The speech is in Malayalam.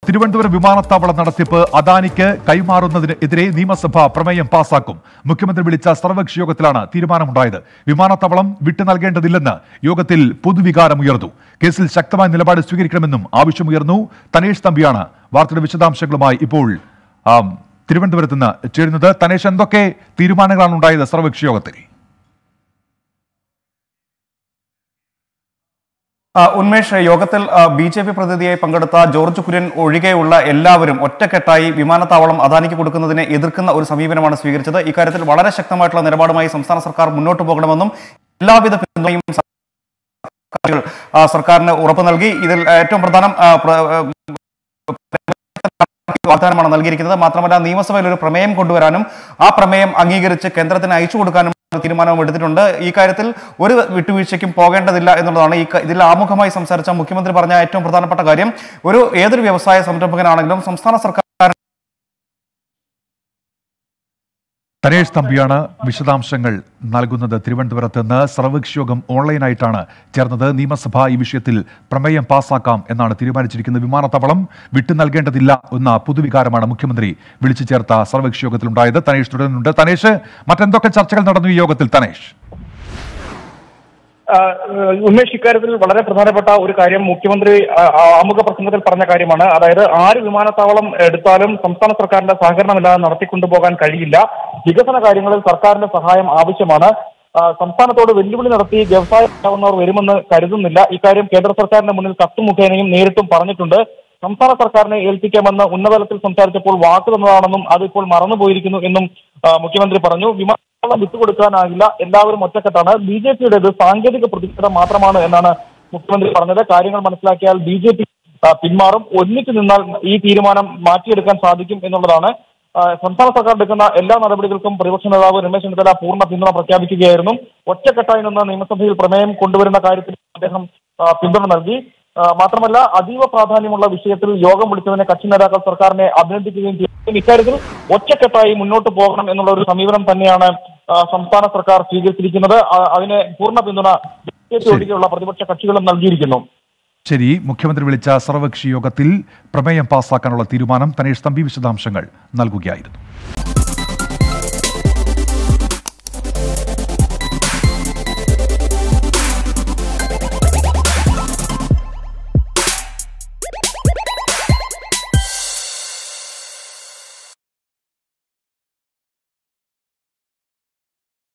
തിരുവനന്തപുരം വിമാനത്താവള നടത്തിപ്പ് അദാനിക്ക് കൈമാറുന്നതിനെതിരെ നിയമസഭ പ്രമേയം പാസാക്കും മുഖ്യമന്ത്രി വിളിച്ച സർവകക്ഷി യോഗത്തിലാണ് തീരുമാനമുണ്ടായത് വിമാനത്താവളം വിട്ടു നൽകേണ്ടതില്ലെന്ന് യോഗത്തിൽ പൊതുവികാരമുയർന്നു കേസിൽ ശക്തമായ നിലപാട് സ്വീകരിക്കണമെന്നും ആവശ്യമുയർന്നു തനേഷ് തമ്പിയാണ് വാർത്തയുടെ വിശദാംശങ്ങളുമായി ഇപ്പോൾ ആം, തിരുവനന്തപുരത്ത് നിന്ന് ചേരുന്നത് തനേഷ് എന്തൊക്കെ തീരുമാനങ്ങളാണ് ഉണ്ടായത് സർവകക്ഷി യോഗത്തിൽ ആ, ഉന്മേഷ് യോഗത്തിൽ ബി ജെ പി പ്രതിനിധിയായി പങ്കെടുത്ത ജോർജ് കുര്യൻ ഒഴികെയുള്ള എല്ലാവരും ഒറ്റക്കെട്ടായി വിമാനത്താവളം അദാനിക്ക് കൊടുക്കുന്നതിനെ എതിർക്കുന്ന ഒരു സമീപനമാണ് സ്വീകരിച്ചത് ഇക്കാര്യത്തിൽ വളരെ ശക്തമായിട്ടുള്ള നിലപാടുമായി സംസ്ഥാന സർക്കാർ മുന്നോട്ട് പോകണമെന്നും എല്ലാവിധ പിന്തുണയും സർക്കാരുകൾ, ആ, സർക്കാരിന് ഉറപ്പ് നൽകി ഇതിൽ ഏറ്റവും പ്രധാനം ആ, പ്ര- ആ, വാഗ്ദാനമാണ് നൽകിയിരിക്കുന്നത് മാത്രമല്ല നിയമസഭയിൽ ഒരു പ്രമേയം കൊണ്ടുവരാനും ആ പ്രമേയം അംഗീകരിച്ച് കേന്ദ്രത്തിന് അയച്ചു കൊടുക്കാനും തീരുമാനവും എടുത്തിട്ടുണ്ട് ഈ കാര്യത്തിൽ ഒരു വിട്ടുവീഴ്ചയ്ക്കും പോകേണ്ടതില്ല എന്നുള്ളതാണ് ഈ ക- ഇതിൽ ആമുഖമായി സംസാരിച്ച മുഖ്യമന്ത്രി പറഞ്ഞ ഏറ്റവും പ്രധാനപ്പെട്ട കാര്യം ഒരു ഏതൊരു വ്യവസായ സംരംഭകനാണെങ്കിലും സംസ്ഥാന സർക്കാർ തനേഷ് തമ്പിയാണ് വിശദാംശങ്ങൾ നൽകുന്നത് തിരുവനന്തപുരത്ത് നിന്ന് സർവകക്ഷി യോഗം ഓൺലൈനായിട്ടാണ് ചേർന്നത് നിയമസഭ ഈ വിഷയത്തിൽ പ്രമേയം പാസാക്കാം എന്നാണ് തീരുമാനിച്ചിരിക്കുന്നത് വിമാനത്താവളം വിട്ടു നൽകേണ്ടതില്ല എന്ന പൊതുവികാരമാണ് മുഖ്യമന്ത്രി വിളിച്ചു ചേർത്ത സർവകക്ഷി യോഗത്തിലുണ്ടായത് തനേഷ് തുടരുന്നുണ്ട് തനേഷ് മറ്റെന്തൊക്കെ ചർച്ചകൾ നടന്നു ഈ യോഗത്തിൽ തനേഷ് ആ, ഉന്മേഷ് ഇക്കാര്യത്തിൽ വളരെ പ്രധാനപ്പെട്ട ഒരു കാര്യം മുഖ്യമന്ത്രി ആ, ആ, ആമുഖ പ്രസംഗത്തിൽ പറഞ്ഞ കാര്യമാണ് അതായത് ആര് വിമാനത്താവളം എടുത്താലും സംസ്ഥാന സർക്കാരിന്റെ സഹകരണമില്ലാതെ നടത്തിക്കൊണ്ടുപോകാൻ കഴിയില്ല വികസന കാര്യങ്ങളിൽ സർക്കാരിന്റെ സഹായം ആവശ്യമാണ് ആ, സംസ്ഥാനത്തോട് വെല്ലുവിളി നടത്തി വ്യവസായമാവുന്നവർ വരുമെന്ന് കരുതുന്നില്ല ഇക്കാര്യം കേന്ദ്ര സർക്കാരിന്റെ മുന്നിൽ കത്ത് മുഖേനയും നേരിട്ടും പറഞ്ഞിട്ടുണ്ട് സംസ്ഥാന സർക്കാരിനെ ഏൽപ്പിക്കാമെന്ന് ഉന്നതതലത്തിൽ സംസാരിച്ചപ്പോൾ വാക്ക് തന്നതാണെന്നും അതിപ്പോൾ മറന്നുപോയിരിക്കുന്നു എന്നും ആ, മുഖ്യമന്ത്രി പറഞ്ഞു വിമാനത്താവളം വിട്ടുകൊടുക്കാനാകില്ല എല്ലാവരും ഒറ്റക്കെട്ടാണ് ബി ജെ പിയുടേത് സാങ്കേതിക പ്രതിഷേധം മാത്രമാണ് എന്നാണ് മുഖ്യമന്ത്രി പറഞ്ഞത് കാര്യങ്ങൾ മനസ്സിലാക്കിയാൽ ബി ജെ പി പിന്മാറും ഒന്നിച്ചു നിന്നാൽ ഈ തീരുമാനം മാറ്റിയെടുക്കാൻ സാധിക്കും എന്നുള്ളതാണ് ആ, സംസ്ഥാന സർക്കാർ എടുക്കുന്ന എല്ലാ നടപടികൾക്കും പ്രതിപക്ഷ നേതാവ് രമേശ് ചെന്നിത്തല പൂർണ്ണ പിന്തുണ പ്രഖ്യാപിക്കുകയായിരുന്നു ഒറ്റക്കെട്ടായി നിന്ന് നിയമസഭയിൽ പ്രമേയം കൊണ്ടുവരുന്ന കാര്യത്തിൽ അദ്ദേഹം ആ, പിന്തുണ നൽകി ആ, മാത്രമല്ല അതീവ പ്രാധാന്യമുള്ള വിഷയത്തിൽ യോഗം വിളിച്ചതിനെ കക്ഷി നേതാക്കൾ സർക്കാരിനെ അഭിനന്ദിക്കുകയും ചെയ്തു ഇക്കാര്യത്തിൽ ഒറ്റക്കെട്ടായി മുന്നോട്ട് പോകണം എന്നുള്ള ഒരു സമീപനം തന്നെയാണ് ആ, സംസ്ഥാന സർക്കാർ സ്വീകരിച്ചിരിക്കുന്നത് ആ, അതിന് പൂർണ്ണ പിന്തുണ ബി ജെ പി ഒഴികെയുള്ള പ്രതിപക്ഷ കക്ഷികളും നൽകിയിരിക്കുന്നു ശരി മുഖ്യമന്ത്രി വിളിച്ച സർവകക്ഷി യോഗത്തിൽ പ്രമേയം പാസാക്കാനുള്ള തീരുമാനം തനേഷ് തമ്പി വിശദാംശങ്ങൾ നൽകുകയായിരുന്നു